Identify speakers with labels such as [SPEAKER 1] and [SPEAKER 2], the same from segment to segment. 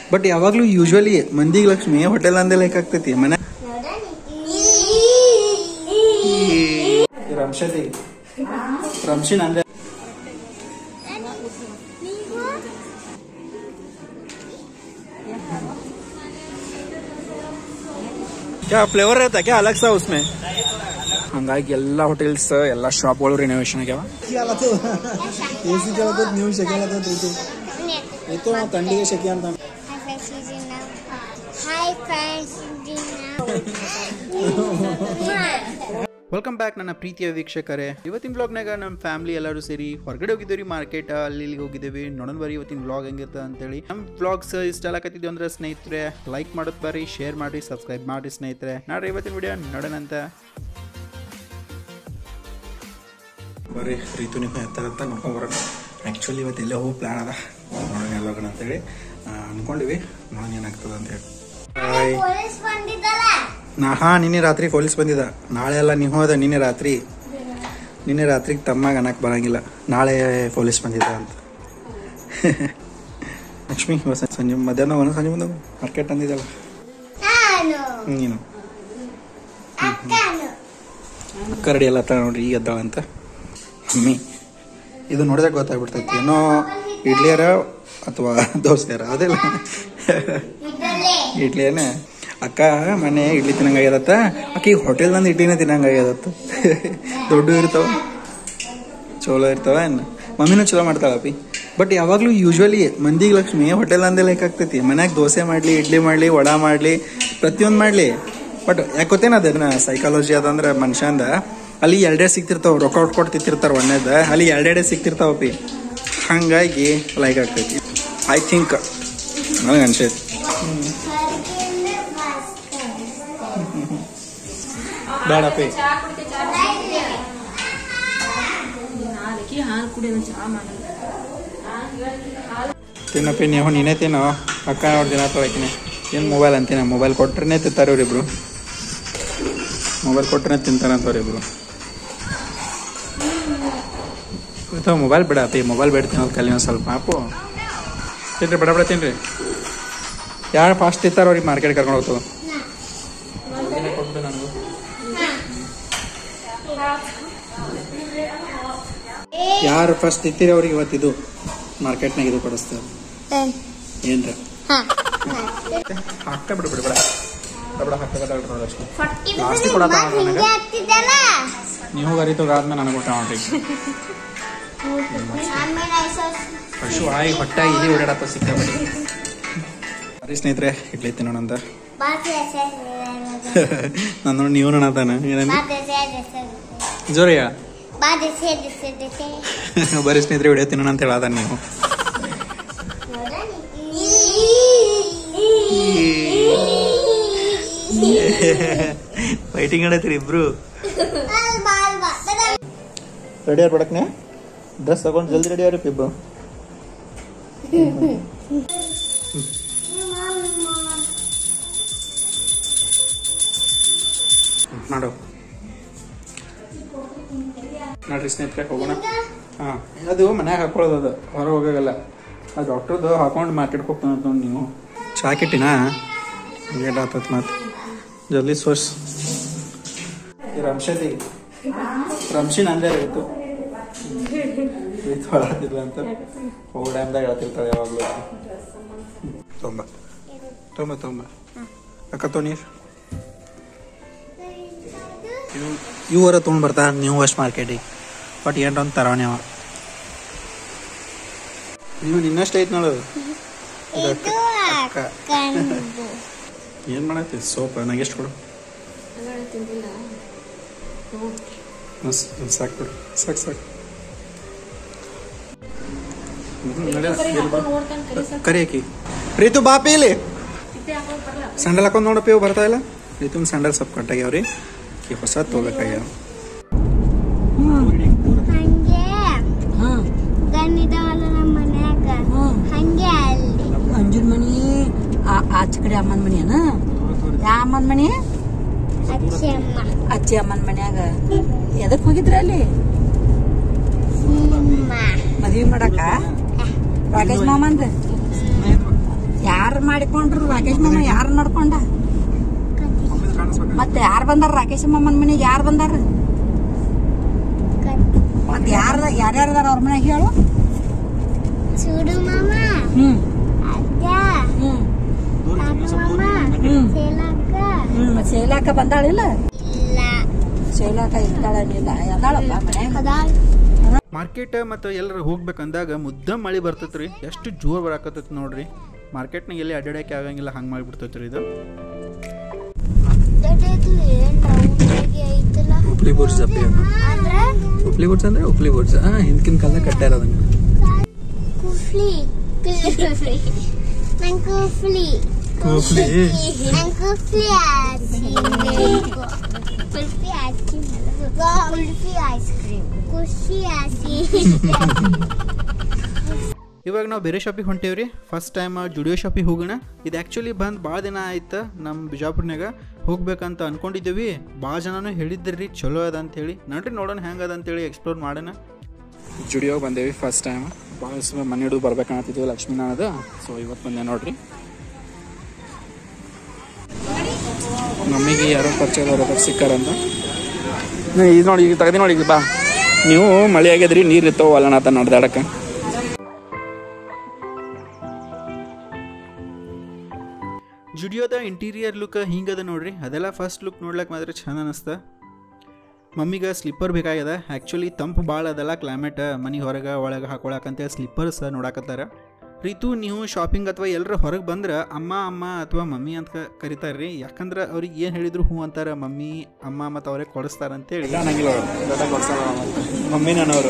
[SPEAKER 1] But ಯಾವಾಗ್ಲೂ usually ಮಂದಿಗೆ Lakshmi hotel ಅಂದೇ ಲೈಕ್ ಆಗ್ತೈತಿ ಮನೆ ರಂಶದಿ ರಂಶಿನ್ ಅಂದೆ क्या फ्लेवर रहता है क्या अलग सा उसमें ಹಂಗಾಗಿ ಎಲ್ಲ ಹೋಟೆಲ್ಸ್ ಎಲ್ಲ ಶಾಪ್ಗಳು ರಿನೋವೇಷನ್ ಆಗ್ಯಾವ ಎ ಸಿ ಕೇಳತ್ತ ನೀವು ಶೆಕೆ ಹೇಳತ್ತ ಆಯ್ತು ತಂಡಿಗೆ ಶೆಕೆ ಅಂತ
[SPEAKER 2] Hi friends,
[SPEAKER 1] ವೆಲ್ಕಮ್ ಬ್ಯಾಕ್ ನನ್ನ ಪ್ರೀತಿಯ ವೀಕ್ಷಕರೇ ಇವತ್ತಿನ ಬ್ಲಾಗ್ನಾಗ ನಮ್ಮ ಫ್ಯಾಮಿಲಿ ಎಲ್ಲರೂ ಸೇರಿ ಹೊರಗಡೆ ಹೋಗಿದ್ದೀವಿ ಮಾರ್ಕೆಟ್ ಅಲ್ಲಿ ಇಲ್ಲಿಗೆ ಹೋಗಿದ್ದೀವಿ ನೋಡೋಣ ಬರೀ ಇವತ್ತಿನ ಬ್ಲಾಗ್ ಹೆಂಗಿರ್ತದೆ ಅಂತೇಳಿ ನಮ್ಮ ಬ್ಲಾಗ್ಸ್ ಇಷ್ಟ ಆಗತ್ತಿದ್ವಿ ಅಂದ್ರೆ ಸ್ನೇಹಿತರೆ ಲೈಕ್ ಮಾಡೋದು ಬರ್ರಿ ಶೇರ್ ಮಾಡಿ ಸಬ್ಸ್ಕ್ರೈಬ್ ಮಾಡಿ ಸ್ನೇಹಿತರೆ ನಾಡ್ರಿ ಇವತ್ತಿನ ವಿಡಿಯೋ ನೋಡೋಣ ಅಂತ ಬರ್ರಿ ರೀತು ನೀವು ಎತ್ತಾರತ್ತ ನೋಡ್ಕೊಂಬರೋಣ ಆ್ಯಕ್ಚುಲಿ ಇವತ್ತು ಎಲ್ಲೇ ಹೋಗಿ ಪ್ಲ್ಯಾನ್ ಅದ ನೋಡೋಣ ಎಲ್ಲೋಗೋಣ ಅಂತೇಳಿ ಆ, ಅನ್ಕೊಂಡಿವಿ ನೋಡೋಣ ಏನಾಗ್ತದೆ ಅಂತೇಳಿ ಹಾಯ್
[SPEAKER 2] police ಬಂದಿದ್ದಲ್ಲ
[SPEAKER 1] ನಾ ಹಾ ನಿನ್ನೆ ರಾತ್ರಿ ಪೊಲೀಸ್ ಬಂದಿದ್ದ ನಾಳೆ ಎಲ್ಲ ನೀವು ಹೋದ ನಿನ್ನೆ ರಾತ್ರಿ ನಿನ್ನೆ ರಾತ್ರಿಗೆ ತಮ್ಮಾಗ ಅನ್ನಕ್ಕೆ ಬರಂಗಿಲ್ಲ ನಾಳೆ ಪೊಲೀಸ್ ಬಂದಿದ್ದ ಅಂತ ಲಕ್ಷ್ಮಿ ಇವತ್ತು ಸಂಜೆ ಮಧ್ಯಾಹ್ನ ಒಂದು ಸಂಜೆ ಬಂದವು ಮಾರ್ಕೆಟ್ ಅಂದಿದ್ದಲ್ಲ
[SPEAKER 2] ನಾನು
[SPEAKER 1] ನೀನು
[SPEAKER 2] ಅಕ್ಕನು
[SPEAKER 1] ಕರಡಿ ಎಲ್ಲ ತ ನೋಡ್ರಿ ಈಗ ಎದ್ದಾಳ ಅಂತ ಮಮ್ಮಿ ಇದು ನೋಡಿದಾಗ ಗೊತ್ತಾಗ್ಬಿಡ್ತೈತಿ ಏನೋ ಇಡ್ಲಿಯಾರ ಅಥವಾ ದೋಸೆಯಾರ ಅದಿಲ್ಲ
[SPEAKER 2] ಇದಲ್ಲೇ
[SPEAKER 1] ಇಡ್ಲಿಯೇನೆ ಅಕ್ಕ ಮನೆ ಇಡ್ಲಿ ತಿನ್ನಂಗಾಗ್ಯದತ್ತ ಆಕಿ ಹೋಟೆಲ್ನಂದು ಇಡ್ಲಿನೇ ತಿನ್ನಂಗಾಗ್ಯದತ್ತ ದೊಡ್ಡ ಇರ್ತಾವ ಚಲೋ ಇರ್ತಾವ ಏನ್ ಮಮ್ಮಿನೂ ಚಲೋ ಮಾಡ್ತಾಳಪ್ಪಿ ಬಟ್ ಯಾವಾಗ್ಲೂ ಯೂಶ್ವಲಿ ಮಂದಿಗೆ ಲಕ್ಷ್ಮಿ ಹೋಟೆಲ್ ಅಂದೇ ಲೈಕ್ ಆಗ್ತೈತಿ ಮನ್ಯಾಗ ದೋಸೆ ಮಾಡ್ಲಿ ಇಡ್ಲಿ ಮಾಡ್ಲಿ ವಡಾ ಮಾಡ್ಲಿ ಪ್ರತಿಯೊಂದು ಮಾಡ್ಲಿ ಬಟ್ ಯಾಕೆ ಗೊತ್ತೇನ ಅದನ್ನ ಸೈಕಾಲಜಿ ಅದಂದ್ರೆ ಮನುಷ್ಯಂದ ಅಲ್ಲಿ ಎರಡೇ ಸಿಗ್ತಿರ್ತಾವ ರೊಕ್ಕ ಕೊಟ್ಟು ತಿಂತಿರ್ತಾರ ಒಣ್ಣೆದ ಅಲ್ಲಿ ಎರಡೆರಡೆ ಸಿಗ್ತಿರ್ತಾವಪ್ಪಿ ಹಂಗಾಗಿ ಲೈಕ್ ಆಗ್ತೈತಿ ಐ ಥಿಂಕ್ ನನಗೆ ಅನ್ಸೈತಿ
[SPEAKER 2] ಹೊರಗಿಂದ ಬಸ್
[SPEAKER 1] ಬೇಡಪ್ಪಿ
[SPEAKER 3] ನಾಲ್ಕಿ ಹಾಲು ಕುಡಿಯೋದು ಚಾ ಮಾಡಲ್ಲ
[SPEAKER 1] ತಿನ್ನಪ್ಪಿ ನೀವು ನೀನೇ ತಿನ್ನೋ ಅಕ್ಕ ಅವ್ರ ದಿನ ತೊಳಕಿನಿ ಏನು ಮೊಬೈಲ್ ಅಂತೀನಿ ಮೊಬೈಲ್ ಕೊಟ್ರೆ ತಿಂತಾರೆ ಇವ್ರಿಬ್ರು ಮೊಬೈಲ್ ಕೊಟ್ರೆ ತಿಂತಾರ ಅಂತವ್ರಿಬ್ರು ಅಥವಾ ಮೊಬೈಲ್ ಬಿಡ ಅಪ್ಪಿ ಮೊಬೈಲ್ ಬೇಡ ತಿನ್ನೋದು ಕಲಿ ಒಂದು ಸ್ವಲ್ಪ ಅಪ್ಪು ತಿನ್ರಿ ಬಡ ಬಡ ತಿನ್ರಿ ಯಾರು ಫಾಸ್ಟ್ ತಿಂತಾರ ಅವ್ರಿಗೆ ಮಾರ್ಕೆಟ್ ಕರ್ಕೊಂಡು ಹೋಗ್ತವೆ ಯಾರು ಫಸ್ಟ್ ತಿಂತೀರಿ ಅವ್ರಿಗೆ ಇವತ್ತಿದು ಮಾರ್ಕೆಟ್ನಾಗ ಇದು ಕೊಡಿಸ್ತಾರೆ ಏನ್ರ ಹಾಕ್ತಾ ಬಿಡು ಬಿಡು ಬಿಡ ಬಿಡ ಹಾಕ್ತಾ ಅಷ್ಟೇ ಲಾಸ್ಟ್ ಕೊಡತ್ತ ನನಗೆ
[SPEAKER 2] ಹಿಂಗೆ ಆಗ್ತಿದ್ದಲ್ಲ
[SPEAKER 1] ನೀವು ಗರಿತು ಆದ್ಮೇಲೆ ನನಗೆ ಊಟ ಮಾಡ್ರಿ
[SPEAKER 2] ಆಮೇಲೆ ಐಸೋಸ್
[SPEAKER 1] ಪಶು ಆಯಿ ಹೊಟ್ಟೆ ಇಲ್ಲಿ ಓಡಾಡತ್ತ ಸಿಕ್ಕಾಬಡಿ ಸರಿ ಸ್ನೇಹಿತರೆ ಇಡ್ಲಿ ತಿನ್ನೋಣ ಅಂತ
[SPEAKER 2] ಬಾತ್ ಎಸೆ
[SPEAKER 1] ನಾನು ನೋಡಿ ನೀವು ನೋಡತಾನ ಏನಂದ್ರೆ
[SPEAKER 2] ಬಾತ್ ಎಸೆ ಎಸೆ
[SPEAKER 1] ಜೋರಿಯ
[SPEAKER 2] ಬಾತ್ ಎಸೆ ಎಸೆ ಎಸೆ
[SPEAKER 1] ಬರೀ ಸ್ನೇಹಿತರೆ ವಿಡಿಯೋ ತಿನ್ನೋಣ ಅಂತ ಹೇಳದ ನೀವು ಫೈಟಿಂಗ್ ಆಡತ್ರಿ ಇಬ್ರು ರೆಡಿ ಯಾರು ಬಡಕ್ನೆ ಡ್ರೆಸ್ ತಗೊಂಡು ಜಲ್ದಿ ರೆಡಿ ಯಾರು ಇಬ್ಬರು ಮಾಡು ನೋಡ್ರಿ ಸ್ನೇಹಿತರೆ ಹೋಗೋಣ ಹಾಂ ಅದು ಮನ್ಯಾಗ ಹಾಕೊಳ್ಳೋದು ಅದು ಹೊರ ಹೋಗಲ್ಲ ಆ ಡಾಕ್ಟರ್ದು ಹಾಕೊಂಡು ಮಾರ್ಕೆಟ್ಗೆ ಹೋಗ್ತಾನೆ ಅಂತ ನೋಡಿ ನೀವು ಚಾ ಕಿಟ್ಟಿನಾ ಲೇಟ್ ಆತತ್ ಮತ್ತೆ ಜಲ್ದಿ ಸೋರ್ಸ್ ರಂಶದಿ ರಂಶಿನ್ ಅಂದೇ ಇತ್ತು ಹೊಳತಿದ್ಲ ಅಂತ ಹೋಗೋ ಟೈಮ್ದಾಗ ಹೇಳ್ತಿರ್ತಾಳೆ ಯಾವಾಗಲೂ ತೊಂಬ ತೊಂಬ ತೊಂಬ ಅಕ್ಕ ತೋ ನೀರು ಇವರ ತೊಗೊಂಡು ಬರ್ತಾ ನ್ಯೂ ವೆಸ್ಟ್ ಮಾರ್ಕೆಟಿಗೆ ಬಟ್ ಏನ್ರ ಒಂದು ತರವಣೆ ಅವ ನೀವು ನಿನ್ನಷ್ಟು ಐತೆ ನೋಡೋದು ಅದು ಅಕ್ಕ. ಅಕ್ಕ ಏನು ಮಾಡತ್ತಿ ಸೋಪ್ ನಂಗೆ ಎಷ್ಟು ಕೊಡು
[SPEAKER 3] ತಿಂದಿಲ್ಲ
[SPEAKER 1] ಬಸ್ ಸಾಕು ಬಿಡು ಸಾಕು ಸಾಕು ಹ್ಮ್, ನಡಿ, ಇಲ್ಲಿ ಬಾ.
[SPEAKER 3] ನೋಡ್ತಾನೆ ಕರಿ ಸ್ವಲ್ಪ
[SPEAKER 1] ಕರಿ ಆಕಿ ಪ್ರೀತು ಬಾಪಿ ಇಲ್ಲಿ
[SPEAKER 3] ಇದ್ದೆ ಹಾಕೋದ್ ಬರಲ್ಲ
[SPEAKER 1] ಸ್ಯಾಂಡಲ್ ಹಾಕೊಂಡು ನೋಡಪ್ಪಿ ಇವು ಬರ್ತಾ ಇಲ್ಲ ಪ್ರೀತುಮ್ ಸ್ಯಾಂಡಲ್ ಸ್ವಲ್ಪ ಕಟ್ಟಾಗ್ಯಾವ್ರಿ ಈ ಹೊಸ ತೊಗೊಳಕಾಗ್ಯಾವ
[SPEAKER 2] ಹಂಗೆ
[SPEAKER 3] ಹಾ
[SPEAKER 2] ಗನ್ನಿದವಲ್ಲ ನಮ್ಮ ಮನ್ಯಾಗ
[SPEAKER 3] ಹ್ಮ್.
[SPEAKER 2] ಹಂಗೆ ಅಲ್ಲಿ
[SPEAKER 3] ಅಂಜುನ್ ಮನಿ ಆ- ಆಚೆ ಕಡೆ ಅಮ್ಮನ ಮನಿ ಅನ ಯಾ ಅಮ್ಮನ ಮನಿ
[SPEAKER 2] ಅಚ್ಚಿ ಅಮ್ಮ
[SPEAKER 3] ಅಚ್ಚಿ ಅಮ್ಮನ ಮನ್ಯಾಗ ಎದಕ್ ಹೋಗಿದ್ರ ಅಲ್ಲಿ
[SPEAKER 2] ಸಿನಿಮಾ
[SPEAKER 3] ಮದ್ವಿ ಮಾಡಾಕ ರಾಕೇಶ್ ಮಾಮಂದ ಯಾರ ಮಾಡಿಕೊಂಡ್ರು ರಾಕೇಶ್ ಮಾಮ ಯಾರು ನಡ್ಕೊಂಡ ಮತ್ತೆ ಯಾರು ಬಂದಾರ ರಾಕೇಶ್ ಮಾಮನ್ ಮನೆಗೆ ಯಾರು ಬಂದಾರ ಮತ್ ಯಾರ ಯಾರ್ಯಾರದಾರ ಅವ್ರ ಮನೆಗೆ ಹೇಳು
[SPEAKER 2] చూడు మామ
[SPEAKER 3] ಹ್ಮ್
[SPEAKER 2] అక్క
[SPEAKER 3] ಹ್ಮ್
[SPEAKER 2] తాత మామ
[SPEAKER 3] ಹ್ಮ್
[SPEAKER 2] శీలక్క
[SPEAKER 3] ಹ್ಮ್ ಮತ್ ಶೈಲಾಕ ಬಂದಾಳಿಲ್ಲ
[SPEAKER 2] ಇಲ್ಲ
[SPEAKER 3] ಶೈಲಾಕ ಇದ್ದಾಳಿಲ್ಲ ಅದಾಳಪ್ಪ ಮನ್ಯಾಗ
[SPEAKER 2] కదా
[SPEAKER 1] ಮಾರ್ಕೆಟ್ ಮತ್ತು ಎಲ್ಲರೂ ಹೋಗ್ಬೇಕಂದಾಗ ಮುದ್ದ ಮಳೆ ಬರ್ತೈತ್ರಿ ಎಷ್ಟು ಜೋರ್ ಬರಾಕತ್ತೈತಿ ನೋಡ್ರಿ ಮಾರ್ಕೆಟ್ನಾಗ ಎಲ್ಲಿ ಅಡ್ಡಾಡಕ್ಕೆ ಆಗಂಗಿಲ್ಲ ಹಂಗೆ ಮಾಡಿಬಿಡ್ತೈತ್ರಿ ಇದು
[SPEAKER 2] ದೊಡ್ಡದು ಏನ್ ರೌಂಡ್ ಆಗಿ ಐತಲ್ಲ
[SPEAKER 1] ಉಪ್ಲಿ ಬುರ್ಜ್ ಅಪ್ಪಿ
[SPEAKER 2] ಅಂದ್ರೆ
[SPEAKER 1] ಉಪ್ಲಿ ಬುರ್ಜ್ ಅಂದ್ರೆ ಉಪ್ಲಿ ಬುರ್ಜ್ ಹಾಂ ಹಿಂದ್ಕಿನ ಕಾಲ ಕಟ್ಟಾರ ಅದನ್ನ
[SPEAKER 2] ಕುಫ್ಲಿ ಕುಫ್ಲಿ ನಂಗೆ ಕುಫ್ಲಿ
[SPEAKER 1] ಕುಫ್ಲಿ?
[SPEAKER 2] ನಂಗೆ ಕುಫ್ಲಿ ಆಸಿಬೇಕು kulfi ice cream kulfi ice cream kulfi ice
[SPEAKER 1] ಇವಾಗ ನಾವು ಬೇರೆ ಶಾಪಿಗೆ ಹೊಂಟೇವ್ರಿ ಫಸ್ಟ್ ಟೈಮ್ ಜುಡಿಯೋ ಶಾಪಿಗೆ ಹೋಗೋಣ ಇದು ಆ್ಯಕ್ಚುಲಿ ಬಂದು ಭಾಳ ದಿನ ಆಯ್ತು ನಮ್ಮ ಬಿಜಾಪುರ್ನಾಗ ಹೋಗ್ಬೇಕಂತ ಅನ್ಕೊಂಡಿದ್ದೀವಿ ಭಾಳ ಜನನೂ ಹೇಳಿದ್ರಿ ಚಲೋ ಅದ ಅಂತೇಳಿ ನಡ್ರಿ ನೋಡೋಣ ಹೆಂಗೆ ಅದ ಅಂತೇಳಿ ಎಕ್ಸ್ಪ್ಲೋರ್ ಮಾಡೋಣ ಜುಡಿಯೋ ಬಂದೇವಿ ಫಸ್ಟ್ ಟೈಮ್ ಭಾಳ ಮನೆ ಹಿಡಿದು ಬರ್ಬೇಕನ್ನತ್ತಿದ್ದೀವಿ ಲಕ್ಷ್ಮೀ ನಾನದ ಸೊ ಇವತ್ತು ಬಂದೆ ನೋಡ್ರಿ ಮಮ್ಮಿಗೆ ಯಾರೋ ಪರಿಚಯದವ್ರು ಸಿಕ್ಕಾರಂತ ಇದು ನೋಡಿ ಈಗ ತೆಗ್ದು ನೋಡಿ ಈಗ ಬಾ ನೀವು ಮಳೆ ಆಗ್ಯದ್ರಿ ನೀರು ಇರ್ತಾವ ಅಲ್ಲಣತ ನಡ್ದಾಡಕ್ಕೆ ಜುಡಿಯೋದ ಇಂಟೀರಿಯರ್ ಲುಕ್ ಹಿಂಗದ ನೋಡ್ರಿ ಅದೆಲ್ಲ ಫಸ್ಟ್ ಲುಕ್ ನೋಡ್ಲಕ್ಕೆ ಮಾತ್ರ ಚಂದ ಅನಿಸ್ತ ಮಮ್ಮಿಗೆ ಸ್ಲಿಪ್ಪರ್ ಬೇಕಾಗ್ಯದ ಆ್ಯಕ್ಚುಲಿ ತಂಪು ಭಾಳ ಅದಲ್ಲ ಕ್ಲೈಮೇಟ್ ಮನೆ ಹೊರಗೆ ಒಳಗೆ ಹಾಕೊಳಕಂತೇಳಿ ಸ್ಲಿಪ್ಪರ್ಸ್ ನೋಡಾಕತ್ತಾರ ರೀತು ನೀವು ಶಾಪಿಂಗ್ ಅಥವಾ ಎಲ್ಲರ ಹೊರಗೆ ಬಂದ್ರೆ ಅಮ್ಮ ಅಮ್ಮ ಅಥವಾ ಮಮ್ಮಿ ಅಂತ ಕ- ಕರೀತಾರೆ ರೀ ಯಾಕಂದ್ರೆ ಅವ್ರಿಗೆ ಏನು ಹೇಳಿದ್ರು ಹ್ಞೂ ಅಂತಾರೆ ಮಮ್ಮಿ ಅಮ್ಮ ಮತ್ತು ಅವರೇ ಕೊಡಿಸ್ತಾರೆ ಅಂತೇಳಿ ಮಮ್ಮಿ ನಾನವರು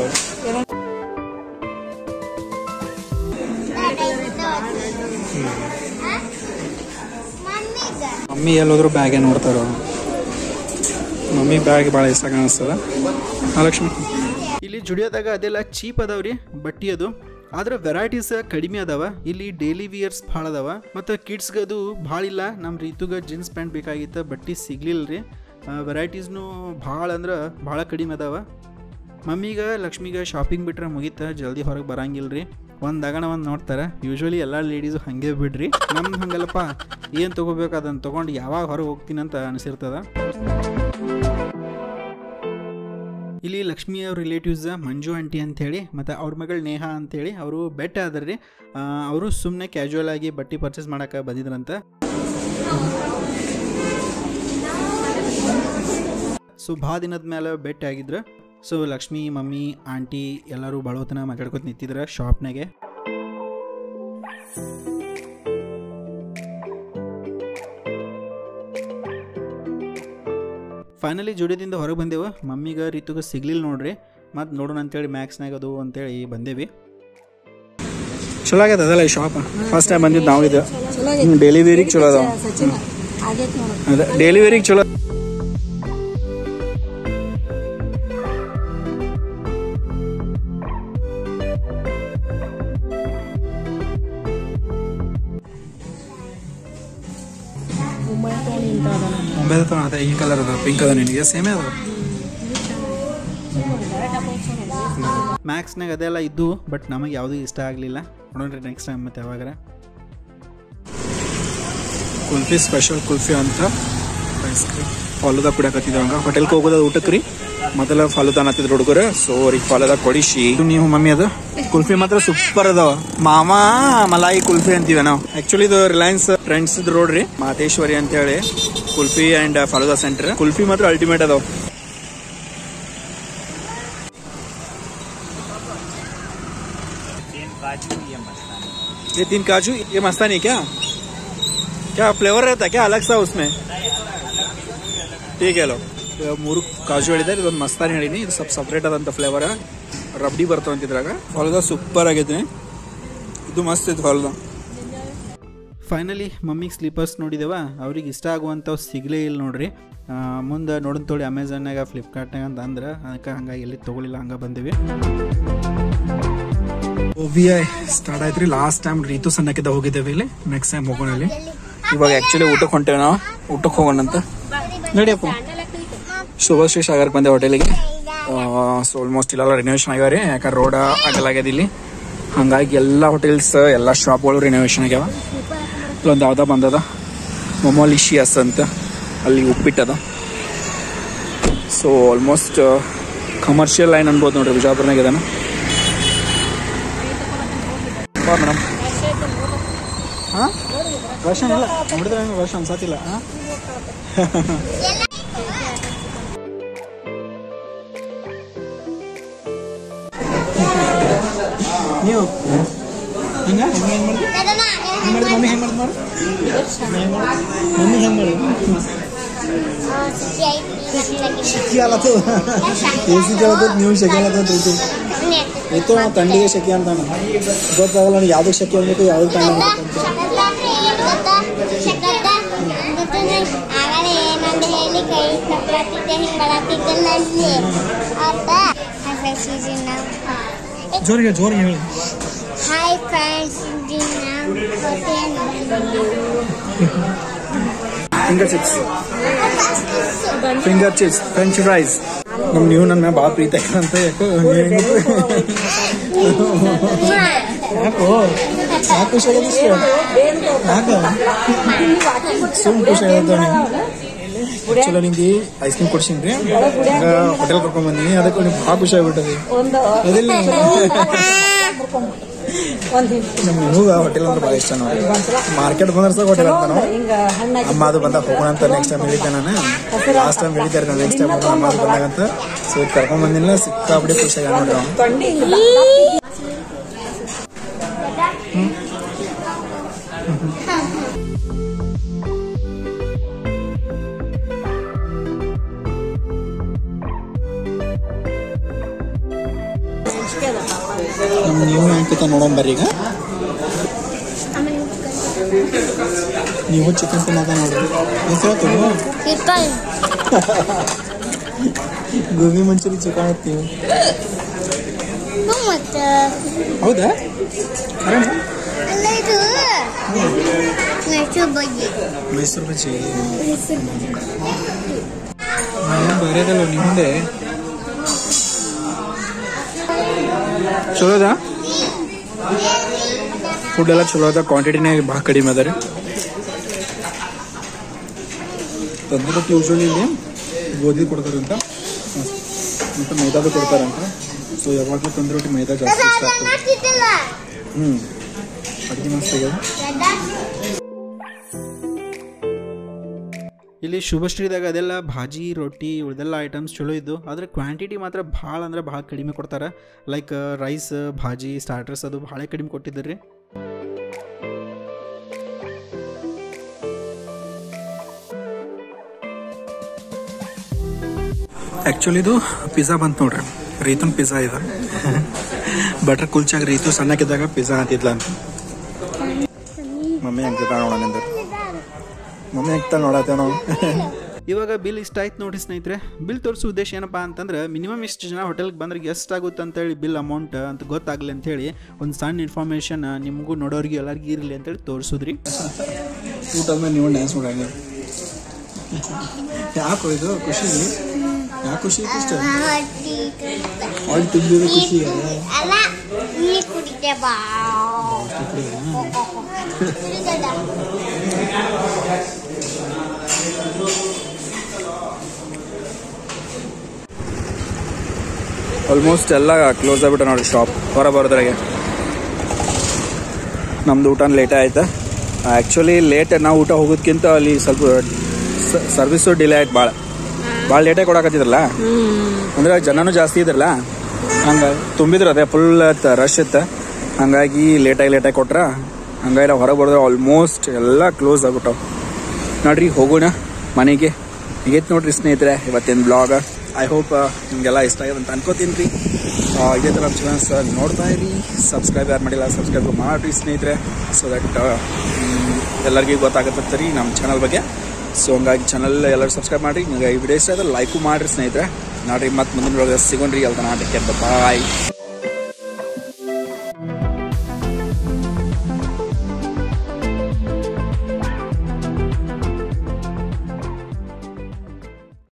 [SPEAKER 2] ಮಮ್ಮಿಗ
[SPEAKER 1] ಮಮ್ಮಿ ಎಲ್ಲೋದ್ರು ಬ್ಯಾಗೇ ನೋಡ್ತಾರ ಮಮ್ಮಿ ಬ್ಯಾಗ್ ಭಾಳ ಇಷ್ಟ ಕಾಣಿಸ್ತದ ಹಾ, ಲಕ್ಷ್ಮಿ ಇಲ್ಲಿ ಜುಡಿಯೋದಾಗ ಅದೆಲ್ಲ ಚೀಪ್ ಅದಾವ್ರಿ ಬಟ್ಟಿ ಅದು ಆದ್ರೆ ವೆರೈಟೀಸ್ ಕಡಿಮೆ ಅದಾವ ಇಲ್ಲಿ ಡೈಲಿ ವಿಯರ್ಸ್ ಭಾಳ ಅದಾವ ಮತ್ತು ಕಿಡ್ಸ್ಗೆ ಅದು ಭಾಳ ಇಲ್ಲ ನಮ್ಮ ರೀತುಗ ಜೀನ್ಸ್ ಪ್ಯಾಂಟ್ ಬೇಕಾಗಿತ್ತು ಬಟ್ಟಿ ಸಿಗ್ಲಿಲ್ಲ ರೀ ವೆರೈಟೀಸ್ನು ಭಾಳ ಅಂದ್ರೆ ಭಾಳ ಕಡಿಮೆ ಅದಾವ ಮಮ್ಮಿಗ ಲಕ್ಷ್ಮಿಗ ಶಾಪಿಂಗ್ ಬಿಟ್ರೆ ಮುಗೀತ ಜಲ್ದಿ ಹೊರಗೆ ಬರಂಗಿಲ್ಲ ರೀ ಒಂದು ದಗಣ ಒಂದು ನೋಡ್ತಾರೆ ಯೂಶ್ವಲಿ ಎಲ್ಲ ಲೇಡೀಸು ಹಾಗೆ ಬಿಡ್ರಿ ನಮ್ದು ಹಂಗಲ್ಲಪ್ಪ ಏನು ತೊಗೋಬೇಕು ಅದನ್ನು ತೊಗೊಂಡು ಯಾವಾಗ ಹೊರಗೆ ಹೋಗ್ತೀನಿ ಅಂತ ಅನಿಸಿರ್ತದ ಇಲ್ಲಿ ಲಕ್ಷ್ಮಿ ಅವ್ರ ರಿಲೇಟಿವ್ಸ್ ಮಂಜು ಆಂಟಿ ಅಂಥೇಳಿ ಮತ್ತು ಅವ್ರ ಮಗಳು ನೇಹಾ ಅಂಥೇಳಿ ಅವರು ಬೆಟ್ಟ ಅದಾರ ರೀ ಅವರು ಸುಮ್ಮನೆ ಕ್ಯಾಶುವಲ್ ಆಗಿ ಬಟ್ಟೆ ಪರ್ಚೇಸ್ ಮಾಡೋಕೆ ಬಂದಿದ್ರಂತ ಸೊ ಭಾಳ ದಿನದ ಮೇಲೆ ಭೇಟಿ ಆಗಿದ್ರು ಸೊ ಲಕ್ಷ್ಮಿ ಮಮ್ಮಿ ಆಂಟಿ ಎಲ್ಲರೂ ಬಳೋತನ ಮಾತಾಡ್ಕೊತ ನಿಂತಿದ್ರು ಶಾಪ್ನಾಗೆ ಫೈನಲಿ ಜುಡಿಯೋದಿಂದ ಹೊರಗೆ ಬಂದೆವು ಮಮ್ಮಿಗೆ ರೀತುಗೆ ಸಿಗ್ಲಿಲ್ಲ ನೋಡ್ರಿ ಮತ್ತು ನೋಡೋಣ ಅಂತೇಳಿ ಮ್ಯಾಕ್ಸ್ನಾಗ ಅದು ಅಂತೇಳಿ ಬಂದೇವಿ ಚಲೋ ಆಗ್ಯದ ಅದಲ್ಲ ಈ ಶಾಪ್ ಫಸ್ಟ್ ಟೈಮ್ ಬಂದಿದ್ದು ನಾವು ಇದು
[SPEAKER 3] ಚಲೋ
[SPEAKER 1] ಡೈಲಿ ವೇರಿಗೆ ಚಲೋ ಅದಾವ
[SPEAKER 3] ಸಚಿನ್ ಆಗೈತಿ ನೋಡು
[SPEAKER 1] ಅದೇ ಡೈಲಿ ವೇರಿಗೆ ಚಲೋ ಮುಂಬೈ ಅದೇ ಈ ಕಲರ್ ಅದ ಪಿಂಕ್ ಅದ ನಿನಗೆ ಸೇಮೇ ಅದ ಮ್ಯಾಕ್ಸ್ನಾಗ ಅದೆಲ್ಲ ಇದ್ದು ಬಟ್ ನಮಗೆ ಯಾವುದೂ ಇಷ್ಟ ಆಗಲಿಲ್ಲ ನೋಡೋಣ್ರಿ ನೆಕ್ಸ್ಟ್ ಟೈಮ್ ಮತ್ತೆ ಯಾವಾಗಾರ ಕುಲ್ಫಿ ಸ್ಪೆಷಲ್ ಕುಲ್ಫಿ ಅಂತ ಐಸ್ ಕ್ರೀಮ್ ಫಾಲುದಾ ಕುಡಿಯಕತ್ತಿದ್ರು ಹಂಗ ಹೋಟೆಲ್ಗೆ ಹೋಗೋದ ಊಟಕ್ಕೆ ರೀ ಮೊದಲ ಫಾಲುದಾ ಅನ್ನತ್ತಿದ್ರು ಹುಡುಗರು ಸೊ ಅವ್ರಿಗೆ ಫಾಲುದಾ ಕೊಡಿಸಿ ಇದು ನೀವು ಮಮ್ಮಿ ಅದು ಕುಲ್ಫಿ ಮಾತ್ರ ಸೂಪರ್ ಅದಾವ ಮಾಮಾ ಮಲಾಯಿ ಕುಲ್ಫಿ ಅಂತೀವಿ ನಾವು ಆಕ್ಚುಲಿ ಇದು ರಿಲಯನ್ಸ್ ಫ್ರೆಂಡ್ಸ್ ರೋಡ್ ರೀ ಮಾತೇಶ್ವರಿ ಅಂತ ಹೇಳಿ ಕುಲ್ಫಿ ಅಂಡ್ ಫಾಲುದಾ ಸೆಂಟರ್ ಕುಲ್ಫಿ ಮಾತ್ರ ಅಲ್ಟಿಮೇಟ್ ಅದಾವ ये तीन काजू ये मस्तानी क्या क्या फ्लेवर रहता है क्या अलग सा उसमें ठीक है लो ಇವಾಗ ಮೂರು ಕಾಜು ಹೇಳಿದ್ದಾರೆ ಇದೊಂದು ಮಸ್ತಾನಿ ಹೇಳಿನಿ ಇದು ಸ್ವಲ್ಪ ಸಪ್ರೇಟ್ ಆದಂಥ ಫ್ಲೇವರ್ ರಬ್ಡಿ ಬರ್ತಾವ ಅಂತಿದ್ರಾಗ ಫಾಲುದಾ ಸೂಪರ್ ಆಗೈತೆ ಇದು ಮಸ್ತ್ ಇತ್ತು ಫಾಲುದಾ ಫೈನಲಿ ಮಮ್ಮಿಗೆ ಸ್ಲೀಪರ್ಸ್ ನೋಡಿದೇವ ಅವ್ರಿಗೆ ಇಷ್ಟ ಆಗುವಂಥವು ಸಿಗಲೇ ಇಲ್ಲ ನೋಡ್ರಿ ಮುಂದೆ ನೋಡೋಣ ತೋಳಿ ಅಮೆಝಾನ್ನಾಗ ಫ್ಲಿಪ್ಕಾರ್ಟ್ನಾಗ ಅಂತ ಅಂದ್ರೆ ಅದಕ್ಕೆ ಹಂಗಾಗಿ ಎಲ್ಲಿ ತೊಗೊಳಿಲ್ಲ ಹಂಗೆ ಬಂದಿವಿ ಒ ವಿ ಐ ಸ್ಟಾರ್ಟ್ ಆಯ್ತು ರೀ ಲಾಸ್ಟ್ ಟೈಮ್ ರೀತು ಸಣ್ಣಕ್ಕಿದ್ದ ಹೋಗಿದ್ದೇವೆ ಇಲ್ಲಿ ನೆಕ್ಸ್ಟ್ ಟೈಮ್ ಹೋಗೋಣ ಇಲ್ಲಿ ಇವಾಗ ಆ್ಯಕ್ಚುಲಿ ಊಟಕ್ಕೆ ಹೊಂಟೇವೆ ನಾವು ಊಟಕ್ಕೆ ಹೋಗೋಣ ಅಂತ ನಡಿಯಪ್ಪ ಶುಭಶ್ರೀ ಸಾಗರ್ಗೆ ಬಂದೆ ಹೋಟೆಲಿಗೆ ಸೊ ಆಲ್ಮೋಸ್ಟ್ ಇಲ್ಲೆಲ್ಲ ರಿನೋವೇಷನ್ ಆಗ್ಯಾವ ರೀ ಯಾಕಂದ್ರೆ ರೋಡ್ ಆಗಲಾಗ್ಯದ ಇಲ್ಲಿ ಹಂಗಾಗಿ ಎಲ್ಲ ಹೋಟೆಲ್ಸ್ ಎಲ್ಲ ಶಾಪ್ಗಳು ರಿನೋವೇಷನ್ ಆಗ್ಯಾವ ಇಲ್ಲೊಂದು ಯಾವುದೋ ಬಂದದ ಮೊಮೋಲಿಷಿಯಸ್ ಅಂತ ಅಲ್ಲಿ ಉಪ್ಪಿಟ್ಟದ ಸೊ ಆಲ್ಮೋಸ್ಟ್ ಕಮರ್ಷಿಯಲ್ ಲೈನ್ ಅನ್ಬೋದು ನೋಡ್ರಿ ಬಿಜಾಪುರ್ನಾಗ ಇದಾನ ಬಾ ಮೇಡಮ್ ಹಾಂ ವರ್ಷನ್ ಇಲ್ಲ ನೋಡಿದ್ರೆ ವರ್ಷ ಅನ್ಸತ್ತಿಲ್ಲ ಹಾಂ ನೀವು ಹಿಂಗ ಹೆಂಗೆ ಹೆಂಗೆ ಮಾಡಿ ಹೆಂಗೆ ಮಾಡಿ ಮಮ್ಮಿ ಹೆಂಗೆ ಮಾಡಿ ಮಮ್ಮಿ ಹೆಂಗೆ ಮಾಡಿ ಶೆಕಿ ಆಲತ್ತು ಎ ಸಿ ಕೇಳತ್ತ ನೀವು ಶೆಕೆ ಆಲತ್ತ ಐತಿ ಇತ್ತು ನಾವು ತಂಡಿಗೆ ಶೆಕೆ ಅಂತಾನೆ ಗೊತ್ತಾಗಲ್ಲ ನನಗೆ ಯಾವ್ದಕ್ಕೆ ಶೆಕೆ ಅನ್ಬೇಕು ಯಾವ್ದಕ್ಕೆ ತಂಡ ಅನ್ಬೇಕು ಅಂತ
[SPEAKER 2] ಆಗಲೇ ಏನಂತ ಹೇಳಿ ಕೈ ತಪ್ಪತ್ತಿದ್ದೆ ಹಿಂಗೆ ಮಾಡತ್ತಿದ್ದೆ ನಲ್ಲಿ ಆತ ಸೀಸನ್ ನಾವು
[SPEAKER 1] ಜೋರಿಗೆ ಜೋರಿಗೆ ಹೇಳಿ
[SPEAKER 2] ಹಾಯ್ ಫ್ರೆಂಡ್ಸ್ ನಾವು
[SPEAKER 1] finger chips finger chips French fries ನಮ್ ನೀವು ನನ್ನ ಭಾಳ ಪ್ರೀತಿ ಅಂತ ಯಾಕೋ ಯಾಕೋ ಯಾಕೆ ಖುಷಿ ಆಗೋದು ಇಷ್ಟು ಯಾಕ ಸುಮ್ ಖುಷಿ ಆಗತ್ತ ಚಲೋ ನಿಂಗೆ ಐಸ್ ಕ್ರೀಮ್ ಕೊಡ್ಸೀನಿ ಈಗ ಹೋಟೆಲ್ ಕರ್ಕೊಂಡ್ ಬಂದೀನಿ ಅದಕ್ಕೆ ನಿಮ್ಗೆ ಭಾಳ ಖುಷಿ ಆಗ್ಬಿಟ್ಟದೆ
[SPEAKER 3] ಒಂದು
[SPEAKER 1] ಅದಿಲ್ಲ
[SPEAKER 3] ಒಂದು
[SPEAKER 1] ನಮ್ ನಿಮಗ ಹೋಟೆಲ್ ಅಂದ್ರೆ ಭಾಳ ಇಷ್ಟ ನೋಡಿ ಮಾರ್ಕೆಟ್ ಬಂದ್ರೆ ಸಾಕು ಹೋಟೆಲ್ ಅಂತ ನಾವು
[SPEAKER 3] ಹಿಂಗ ಹಣ್ಣಾಗಿ
[SPEAKER 1] ಅಮ್ಮ ಅದು ಬಂದಾಗ ಹೋಗೋಣ ಅಂತ ನೆಕ್ಸ್ಟ್ ಟೈಮ್ ಹೇಳಿದ್ದೆ ನಾನು ಲಾಸ್ಟ್ ಟೈಮ್ ಹೇಳಿದ್ದಾರೆ ನಾನು ನೆಕ್ಸ್ಟ್ ಟೈಮ್ ಹೋಗೋಣ ಅಮ್ಮ ಅದು ಬಂದಾಗ ಅಂತ ಸೊ ಇದು ಕರ್ಕೊಂಡ್ ಬಂದಿಲ್ಲ ಸಿಕ್ಕಾಬಿಡಿ ಖುಷಿಯಾಗ ನೋಡ್ರಿ ಅವ್ನು
[SPEAKER 3] ತೊಂಡಿ ಹಿಂಗ
[SPEAKER 1] ನಮ್ಮ ನೀವು ಹೆಂಗಿತ ನೋಡೋಣ ಬರ್ರಿ ಈಗ ನೀವು ಚಿಕನ್ ತಿನ್ನಕ ನೋಡ್ರಿ ಹೆಸರು
[SPEAKER 2] ಪೀಪಲ್
[SPEAKER 1] ಗೋಬಿ ಮಂಚೂರಿ ಚಿಕನ್ ಹತ್ತೀವಿ
[SPEAKER 2] ಮತ್ತು
[SPEAKER 1] ಹೌದಾ ಅರೇನ?
[SPEAKER 2] ಅಲ್ಲ ಇದು ಮೈಸೂರು ಬಜ್ಜಿ
[SPEAKER 1] ಮೈಸೂರು ಬಜ್ಜಿ ನಾನು ಬರೋದಲ್ಲ ನಿಮ್ಮ ಮುಂದೆ ಚಲೋ ಅದಾ ಫುಡ್ ಎಲ್ಲ ಚಲೋ ಅದ ಕ್ವಾಂಟಿಟಿನೇ ಭಾಳ ಕಡಿಮೆ ಅದ ರೀ ತಂದ್ರೆ ರೊಟ್ಟಿ ಯೂಶ್ವಲಿ ಇಲ್ಲಿ ಗೋಧಿ ಕೊಡ್ತಾರಂತ ಮತ್ತು ಮೈದಾದು ಕೊಡ್ತಾರಂತ ಸೊ ಯಾವಾಗಲೂ ತಂದ್ರೆ ರೊಟ್ಟಿ ಮೈದಾ ಜಾಸ್ತಿ ಇಷ್ಟ ಆಗ್ತದೆ
[SPEAKER 2] ಮಾಡ್ತಿದ್ದಲ್ಲ
[SPEAKER 1] ಹ್ಞೂ ಅಡುಗೆ ಮಸ್ತ್ ಆಗ್ಯದ ಇಲ್ಲಿ ಶುಭಶ್ರೀದಾಗ ಅದೆಲ್ಲ ಭಾಜಿ ರೊಟ್ಟಿ ಉಳ್ದೆಲ್ಲ ಐಟಮ್ಸ್ ಚಲೋ ಇದ್ದು ಆದರೆ ಕ್ವಾಂಟಿಟಿ ಮಾತ್ರ ಭಾಳ ಅಂದ್ರೆ ಭಾಳ ಕಡಿಮೆ ಕೊಡ್ತಾರೆ ಲೈಕ್ ರೈಸ್ ಭಾಜಿ ಸ್ಟಾರ್ಟರ್ಸ್ ಅದು ಭಾಳ ಕಡಿಮೆ ಕೊಟ್ಟಿದ್ದಾರೆ ರೀ ಆ್ಯಕ್ಚುಲಿ ಇದು ಪಿಜ್ಜಾ ಬಂತು ನೋಡ್ರಿ ರೀತನ್ ಪಿಜ್ಜಾ ಇದೆ ಬಟರ್ ಕುಲ್ಚಾಗ ರೀತು ಸಣ್ಣಕ್ಕಿದ್ದಾಗ ಪಿಜ್ಜಾ ಅಂತಿದ್ಲ ಅಂತ ಮಮ್ಮಿ ಹಂಗೆ ನೋಡೋಣ ಮಮ್ಮಿ ಆಗ್ತಾ ನೋಡತ್ತೇವ ನಾವು ಇವಾಗ ಬಿಲ್ ಇಷ್ಟ ಆಯ್ತು ನೋಡಿ ಸ್ನೇಹಿತರೆ ಬಿಲ್ ತೋರಿಸೋ ಉದ್ದೇಶ ಏನಪ್ಪಾ ಅಂತಂದ್ರೆ ಮಿನಿಮಮ್ ಇಷ್ಟು ಜನ ಹೋಟೆಲ್ಗೆ ಬಂದ್ರೆ ಎಷ್ಟು ಆಗುತ್ತೆ ಅಂತೇಳಿ ಬಿಲ್ ಅಮೌಂಟ್ ಅಂತ ಗೊತ್ತಾಗಲಿ ಅಂತೇಳಿ ಒಂದು ಸಣ್ಣ ಇನ್ಫಾರ್ಮೇಷನ್ ನಿಮಗೂ ನೋಡೋರಿಗೆ ಎಲ್ಲರಿಗೂ ಇರಲಿ ಅಂತೇಳಿ ತೋರಿಸೋದ್ರಿ ಊಟ ಮೇಲೆ ನೀವು ಡ್ಯಾನ್ಸ್ ಮಾಡಂಗ ಯಾಕೆ ಇದು ಖುಷಿ ಯಾಕೆ ಖುಷಿ ಇಷ್ಟ ಆಲ್ ತುಂಬಿರೋ ಖುಷಿ
[SPEAKER 2] ಅಲ್ಲ ನೀ ಕುಡಿತೆ ಬಾ
[SPEAKER 1] ಆಲ್ಮೋಸ್ಟ್ ಎಲ್ಲ ಕ್ಲೋಸ್ ಆಗ್ಬಿಟ್ಟು ನೋಡಿ ಶಾಪ್ ಹೊರ ಬರೋದ್ರಾಗೆ ನಮ್ದು ಊಟ ಲೇಟ್ ಆಯ್ತು ಆ್ಯಕ್ಚುಲಿ ಲೇಟ್ ನಾವು ಊಟ ಹೋಗೋದ್ಕಿಂತ ಅಲ್ಲಿ ಸ್ವಲ್ಪ ಸರ್ವಿಸು ಡಿಲೇ ಆಯ್ತು ಭಾಳ ಭಾಳ ಲೇಟಾಗಿ ಕೊಡಕತ್ತಿದ್ರಲ್ಲ ಅಂದ್ರೆ ಜನನೂ ಜಾಸ್ತಿ ಇದ್ರಲ್ಲ ಹಂಗಾಗಿ ತುಂಬಿದ್ರು ಅದೇ ಫುಲ್ ರಶ್ ಇತ್ತು ಹಂಗಾಗಿ ಲೇಟಾಗಿ ಲೇಟಾಗಿ ಕೊಟ್ರ ಹಂಗಾಗಿ ನಾವು ಹೊರಗೆ ಬರೋದ್ರೆ ಆಲ್ಮೋಸ್ಟ್ ಎಲ್ಲ ಕ್ಲೋಸ್ ಆಗ್ಬಿಟ್ಟವು ನೋಡ್ರಿ ಹೋಗೋಣ ಮನೆಗೆ ಹೀಗೈತೆ ನೋಡ್ರಿ ಸ್ನೇಹಿತರೆ ಇವತ್ತಿನ ಬ್ಲಾಗ್ ಐ ಹೋಪ್ ನಿಮಗೆಲ್ಲ ಇಷ್ಟ ಆಗಿದೆ ಅಂತ ಅನ್ಕೋತೀನಿ ರೀ ಇದೇ ಥರ ನಮ್ಮ ಚಾನಲ್ಸ್ ನೋಡ್ತಾ ಇರಿ ಸಬ್ಸ್ಕ್ರೈಬ್ ಯಾರು ಮಾಡಿಲ್ಲ ಸಬ್ಸ್ಕ್ರೈಬ್ ಮಾಡಿರಿ ಸ್ನೇಹಿತರೆ ಸೊ ದಟ್ ಎಲ್ಲರಿಗೂ ಗೊತ್ತಾಗತ್ತೆ ರೀ ನಮ್ಮ ಚಾನಲ್ ಬಗ್ಗೆ ಸೊ ಹಂಗಾಗಿ ಚಾನಲ್ ಎಲ್ಲರೂ ಸಬ್ಸ್ಕ್ರೈಬ್ ಮಾಡಿರಿ ನಿಮಗೆ ಈ ವಿಡಿಯೋ ಇಷ್ಟ ಆದ್ರೆ ಲೈಕು ಮಾಡಿರಿ ಸ್ನೇಹಿತರೆ ನೋಡ್ರಿ ಮತ್ತೆ ಮುಂದಿನ ಸಿಗೋಣ್ರಿ ಎಲ್ಲ ನಾಟಕ ಬಾಯ್